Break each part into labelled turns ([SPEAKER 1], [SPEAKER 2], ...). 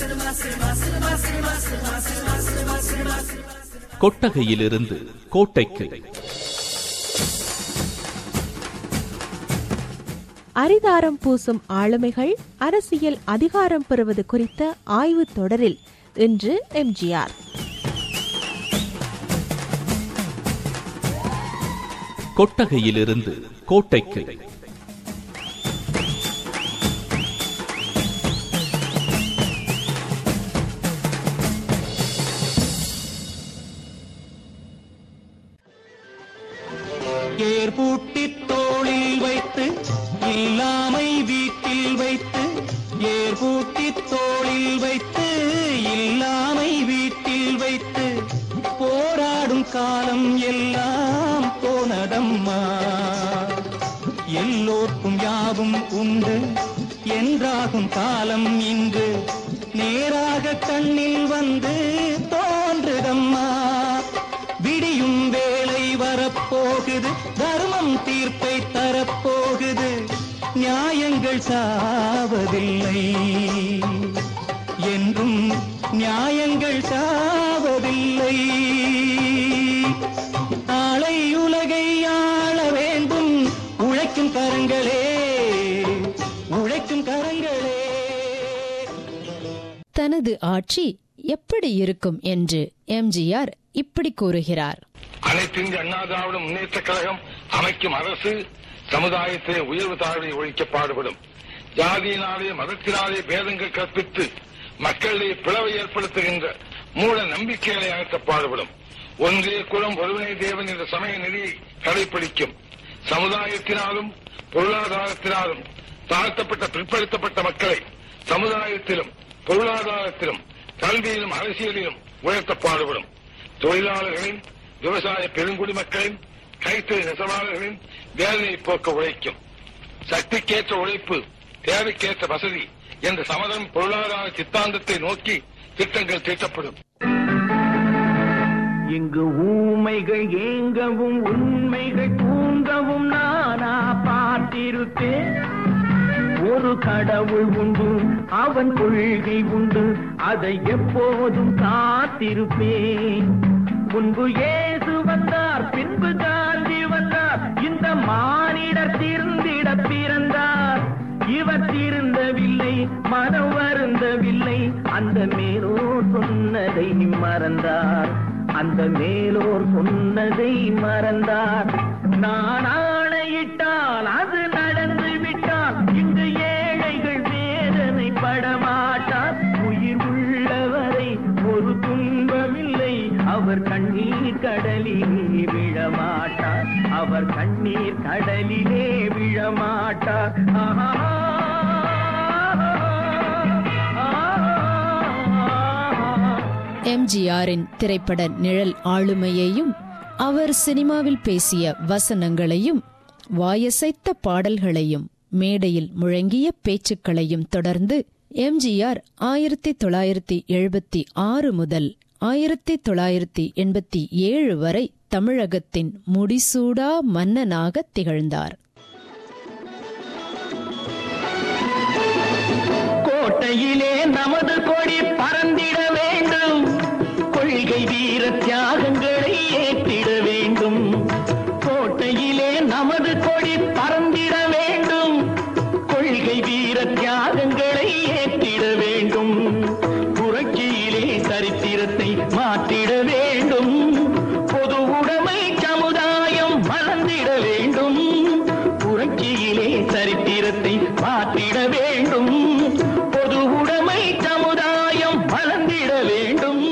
[SPEAKER 1] கொட்டகையிலிருந்து கோட்டைக்கு
[SPEAKER 2] அரிதாரம் பூசும் ஆளுமைகள் அரசியல் அதிகாரம் பெறுவது குறித்த ஆய்வுத் தொடரில் இன்று எம்ஜிஆர்
[SPEAKER 1] கொட்டகையிலிருந்து கோட்டைக்கு
[SPEAKER 3] ஏர் பூட்டி தோளில் வைத்து இல்லாமை வீட்டில் வைத்து ஏர் பூட்டி தோளில் வைத்து இல்லாமை வீட்டில் வைத்து போராடும் காலம் எல்லாம் போனதம்மா எல்லோர்க்கும் யாவும் உண்டு என்றாகும் காலம் இன்று நேராக கண்ணில் வந்து தோன்றுதம்மா விடியும் வேலை வரப்போகுது தர்மம் தீர்ப்பை தரப்போகுது நியாயங்கள் சாவதில்லை என்றும் நியாயங்கள் சாவதில்லை நாளை உலகை ஆள வேண்டும் உழைக்கும் கரங்களே உழைக்கும் கரங்களே
[SPEAKER 4] தனது ஆட்சி எப்படி இருக்கும் என்று எம்ஜிஆர் இப்படி கூறுகிறார்
[SPEAKER 5] அனைத்து இந்திய அண்ணா திராவிட முன்னேற்ற கழகம் அமைக்கும் அரசு சமுதாயத்திலே உயர்வு தாழ்வை ஒழிக்க பாடுபடும் ஜாதியினாலே மதத்தினாலே பேதங்கள் கற்பித்து மக்களிடையே பிளவை ஏற்படுத்துகின்ற மூட நம்பிக்கைகளை அகற்ற பாடுபடும் ஒன்றே குலம் ஒருவனே தேவன் என்ற சமய நெறியை கடைபிடிக்கும் சமுதாயத்தினாலும் பொருளாதாரத்தினாலும் தாழ்த்தப்பட்ட பிற்படுத்தப்பட்ட மக்களை சமுதாயத்திலும் பொருளாதாரத்திலும் கல்வியிலும் அரசியலிலும் உயர்த்த பாடுபடும் தொழிலாளர்களின் விவசாய பெருங்குடி மக்களின் கைத்தறி நெசவாளர்களின் வேதனையை போக்க உழைக்கும் சக்திக்கேற்ற உழைப்பு தேவைக்கேற்ற வசதி என்ற சமதம் பொருளாதார சித்தாந்தத்தை நோக்கி திட்டங்கள் தீட்டப்படும்
[SPEAKER 3] இங்கு ஊமைகள் ஏங்கவும் உண்மைகள் தூங்கவும் நானா பார்த்திருப்பேன் ஒரு கடவுள் உண்டு அவன் கொள்கை உண்டு அதை எப்போதும் காத்திருப்பேன் முன்பு இயேசு வந்தார் பின்பு காந்தி வந்தார் இந்த மானிடர் திருந்திட பிறந்தார் இவர் திருந்தவில்லை மனம் வருந்தவில்லை அந்த மேலோர் சொன்னதை மறந்தார் அந்த மேலோர் சொன்னதை மறந்தார் நான் ஆணையிட்டால் அது நடந்து விட்டால் இங்கு ஏழைகள் வேதனை படமாட்டார் உயிர் உள்ளவரை ஒரு துன்பமில்லை அவர் கண்ணீர் கடலிலே விழமாட்டார் அவர் கண்ணீர் கடலிலே விழமாட்டார் ஆஹா
[SPEAKER 4] எம்ஜிஆரின் திரைப்பட நிழல் ஆளுமையையும் அவர் சினிமாவில் பேசிய வசனங்களையும் வாயசைத்த பாடல்களையும் மேடையில் முழங்கிய பேச்சுக்களையும் தொடர்ந்து எம்ஜிஆர் ஆயிரத்தி தொள்ளாயிரத்தி எழுபத்தி ஆறு முதல் ஆயிரத்தி தொள்ளாயிரத்தி எண்பத்தி ஏழு வரை தமிழகத்தின் முடிசூடா மன்னனாக திகழ்ந்தார்
[SPEAKER 3] கோட்டையிலே நமது கொடி பறந்திட வேண்டும் கொள்கை வீர தியாகங்களை ஏற்றிட வேண்டும் கோட்டையிலே நமது கொடி பறந்திட வேண்டும் கொள்கை வீர தியாகங்களை ஏற்றிட வேண்டும் புரட்சியிலே சரித்திரத்தை மாற்றிட வேண்டும் பொது உடைமை சமுதாயம் வளர்ந்திட வேண்டும் புரட்சியிலே சரித்திரத்தை மாற்றிட வேண்டும் பொது உடைமை சமுதாயம் வளர்ந்திட வேண்டும்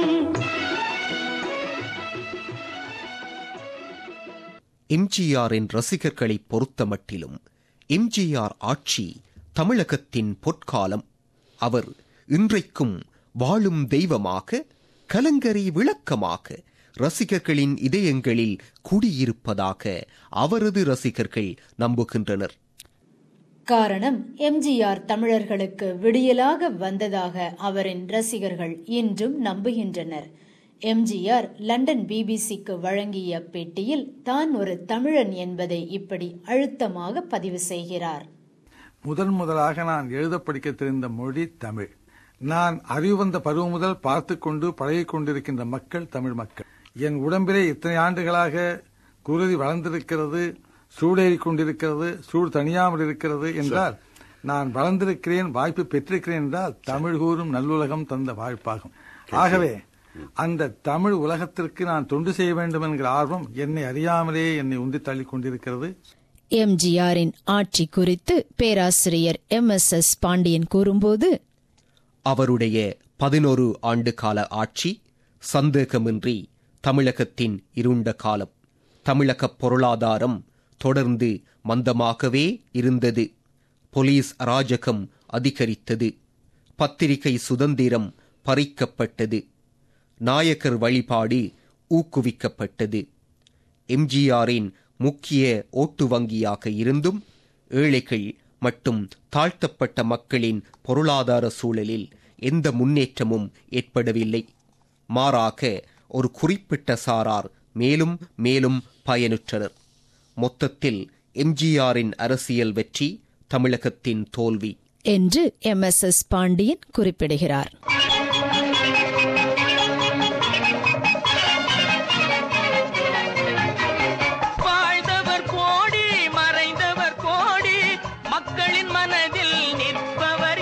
[SPEAKER 6] எம்ஜிஆரின் ரசிகர்களை பொறுத்தமட்டிலும் எம்ஜிஆர் ஆட்சி தமிழகத்தின் பொற்காலம் அவர் இன்றைக்கும் வாழும் தெய்வமாக கலங்கரை விளக்கமாக ரசிகர்களின் இதயங்களில் குடியிருப்பதாக அவரது ரசிகர்கள் நம்புகின்றனர்
[SPEAKER 4] காரணம் எம்ஜிஆர் தமிழர்களுக்கு விடியலாக வந்ததாக அவரின் ரசிகர்கள் இன்றும் நம்புகின்றனர் எம்ஜிஆர் லண்டன் பிபிசிக்கு வழங்கிய பேட்டியில் தான் ஒரு தமிழன் என்பதை இப்படி அழுத்தமாக பதிவு செய்கிறார்
[SPEAKER 7] முதன் முதலாக நான் எழுத படிக்க தெரிந்த மொழி தமிழ் நான் அறிவு வந்த பருவம் முதல் பார்த்து கொண்டு பழகிக் கொண்டிருக்கின்ற மக்கள் தமிழ் மக்கள் என் உடம்பிலே இத்தனை ஆண்டுகளாக குருதி வளர்ந்திருக்கிறது சூடேறிக் கொண்டிருக்கிறது சூடு தணியாமல் இருக்கிறது என்றால் நான் வளர்ந்திருக்கிறேன் வாய்ப்பு பெற்றிருக்கிறேன் என்றால் தமிழ் கூறும் நல்லுலகம் தந்த வாய்ப்பாகும் ஆகவே அந்த தமிழ் உலகத்திற்கு நான் தொண்டு செய்ய வேண்டும் என்கிற ஆர்வம் என்னை அறியாமலே என்னை உந்தி தள்ளிக் கொண்டிருக்கிறது
[SPEAKER 4] எம்ஜிஆரின் ஆட்சி குறித்து பேராசிரியர் எம் எஸ் எஸ் பாண்டியன் கூறும்போது
[SPEAKER 6] அவருடைய பதினொரு ஆண்டு கால ஆட்சி சந்தேகமின்றி தமிழகத்தின் இருண்ட காலம் தமிழக பொருளாதாரம் தொடர்ந்து மந்தமாகவே இருந்தது போலீஸ் அராஜகம் அதிகரித்தது பத்திரிகை சுதந்திரம் பறிக்கப்பட்டது நாயக்கர் வழிபாடு ஊக்குவிக்கப்பட்டது எம்ஜிஆரின் முக்கிய ஓட்டு வங்கியாக இருந்தும் ஏழைகள் மற்றும் தாழ்த்தப்பட்ட மக்களின் பொருளாதார சூழலில் எந்த முன்னேற்றமும் ஏற்படவில்லை மாறாக ஒரு குறிப்பிட்ட சாரார் மேலும் மேலும் பயனுற்றனர் மொத்தத்தில் எம்ஜிஆரின் அரசியல் வெற்றி தமிழகத்தின் தோல்வி
[SPEAKER 4] என்று எம் எஸ் எஸ் பாண்டியன் குறிப்பிடுகிறார்
[SPEAKER 3] வாழ்ந்தவர் கோடி மறைந்தவர் கோடி மக்களின் மனதில் நிற்பவர்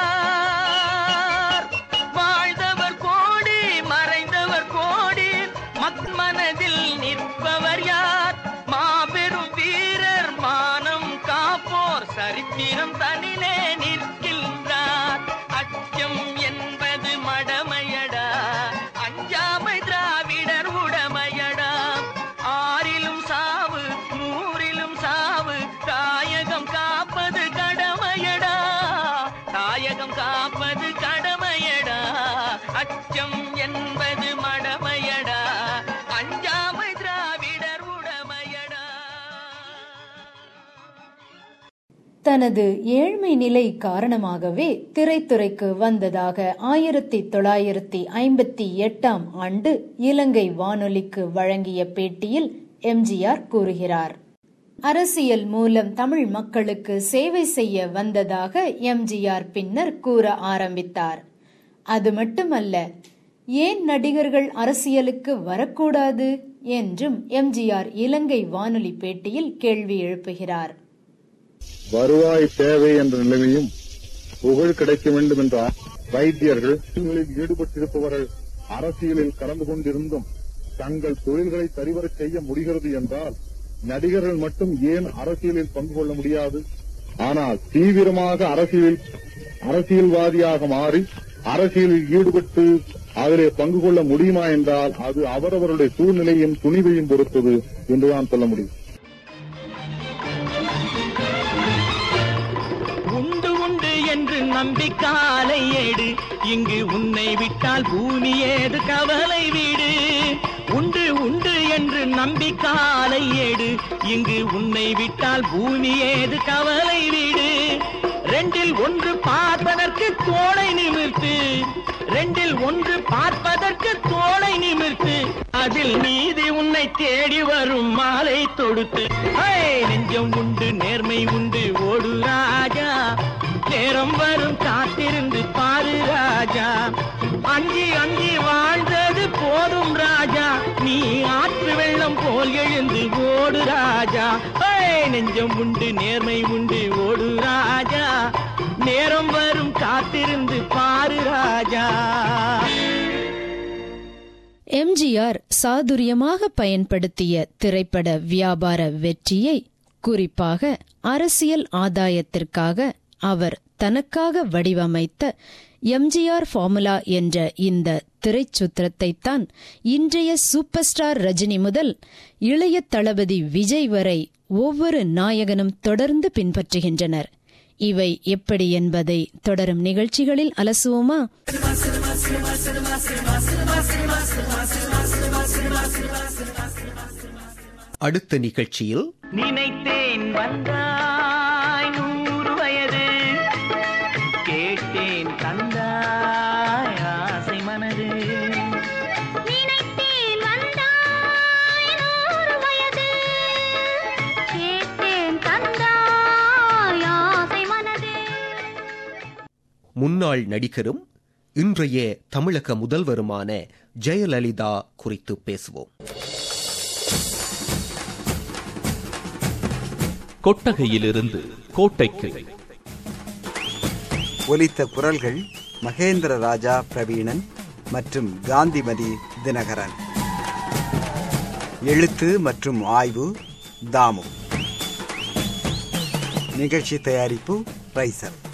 [SPEAKER 3] யார் வாழ்ந்தவர் கோடி மறைந்தவர் கோடி மக் மனதில் நிற்பவர் யார் மாபெரும் வீரர் மானம் காப்போர் சரித்திரம் தனிலே நிற்கின்றார் அச்சம் என்பது மடமையடா அஞ்சாமை திராவிடர் உடமையடா ஆறிலும் சாவு நூறிலும் சாவு தாயகம் காப்பது கடமையடா தாயகம் காப்பது கடமையடா அச்சம் என்பது மடமையடா அஞ்சாமை திராவிடர் உடமையடா
[SPEAKER 8] தனது ஏழ்மை நிலை காரணமாகவே திரைத்துறைக்கு வந்ததாக ஆயிரத்தி தொள்ளாயிரத்தி ஐம்பத்தி எட்டாம் ஆண்டு இலங்கை வானொலிக்கு வழங்கிய பேட்டியில் எம்ஜிஆர் கூறுகிறார் அரசியல் மூலம் தமிழ் மக்களுக்கு சேவை செய்ய வந்ததாக எம்ஜிஆர் பின்னர் கூற ஆரம்பித்தார் அது மட்டுமல்ல ஏன் நடிகர்கள் அரசியலுக்கு வரக்கூடாது என்றும் எம்ஜிஆர் இலங்கை வானொலி பேட்டியில் கேள்வி எழுப்புகிறார்
[SPEAKER 9] வருவாய் தேவை என்ற நிலைமையும் புகழ் கிடைக்க வேண்டும் என்ற வைத்தியர்கள் தொழில்களில் ஈடுபட்டிருப்பவர்கள் அரசியலில் கலந்து கொண்டிருந்தும் தங்கள் தொழில்களை சரிவரச் செய்ய முடிகிறது என்றால் நடிகர்கள் மட்டும் ஏன் அரசியலில் பங்கு கொள்ள முடியாது ஆனால் தீவிரமாக அரசியலில் அரசியல்வாதியாக மாறி அரசியலில் ஈடுபட்டு அதிலே பங்கு கொள்ள முடியுமா என்றால் அது அவரவருடைய சூழ்நிலையும் துணிவையும் பொறுத்தது என்றுதான் சொல்ல முடியும்
[SPEAKER 3] உண்டு உண்டு என்று நம்பிக்காலை ஏடு இங்கு உன்னை விட்டால் பூமி ஏது கவலை வீடு உண்டு உண்டு என்று நம்பிக்காலை ஏடு இங்கு உன்னை விட்டால் பூமி ஏது கவலை வீடு ரெண்டில் ஒன்று பார்ப்பதற்கு தோளை நிமிர்த்து ரெண்டில் ஒன்று பார்ப்பதற்கு தோளை நிமிர்த்து அதில் நீதி உன்னை தேடி வரும் மாலை தொடுத்து ஹே, நெஞ்சம் உண்டு நேர்மை உண்டு ஓடு ராஜா நேரம் வரும் காத்திருந்து பாரு ராஜா அஞ்சி அஞ்சி வாழ்ந்தது போதும் ராஜா நீ ஆற்று வெள்ளம் போல் எழுந்து ஓடு ராஜா ஹே, நெஞ்சம் உண்டு நேர்மை உண்டு ஓடு ராஜா நேரம் வரும் காத்திருந்து பாரு ராஜா
[SPEAKER 4] எம்ஜிஆர் சாதுரியமாக பயன்படுத்திய திரைப்பட வியாபார வெற்றியை குறிப்பாக அரசியல் ஆதாயத்திற்காக அவர் தனக்காக வடிவமைத்த எம்ஜிஆர் ஃபார்முலா என்ற இந்த திரைச்சுத்திரத்தைத்தான் இன்றைய சூப்பர் ஸ்டார் ரஜினி முதல் இளைய தளபதி விஜய் வரை ஒவ்வொரு நாயகனும் தொடர்ந்து பின்பற்றுகின்றனர் இவை எப்படி என்பதை தொடரும் நிகழ்ச்சிகளில் அலசுவோமா
[SPEAKER 6] அடுத்த நிகழ்ச்சியில்
[SPEAKER 3] நினைத்தேன் வந்தாய் நூறு வயது கேட்டேன் தந்தாய் ஆசை மனது
[SPEAKER 10] நினைத்தேன் வந்தாய் நூறு வயது கேட்டேன் தந்தாய் ஆசை மனது
[SPEAKER 6] முன்னாள் நடிகரும் இன்றைய தமிழக முதல்வருமான ஜெயலலிதா குறித்து பேசுவோம்
[SPEAKER 1] கொட்டகையிலிருந்து கோட்டைக்கு
[SPEAKER 11] ஒலித்த குரல்கள் மகேந்திர ராஜா பிரவீணன் மற்றும் காந்திமதி தினகரன் எழுத்து மற்றும் ஆய்வு தாமு நிகழ்ச்சி தயாரிப்பு ரைசல்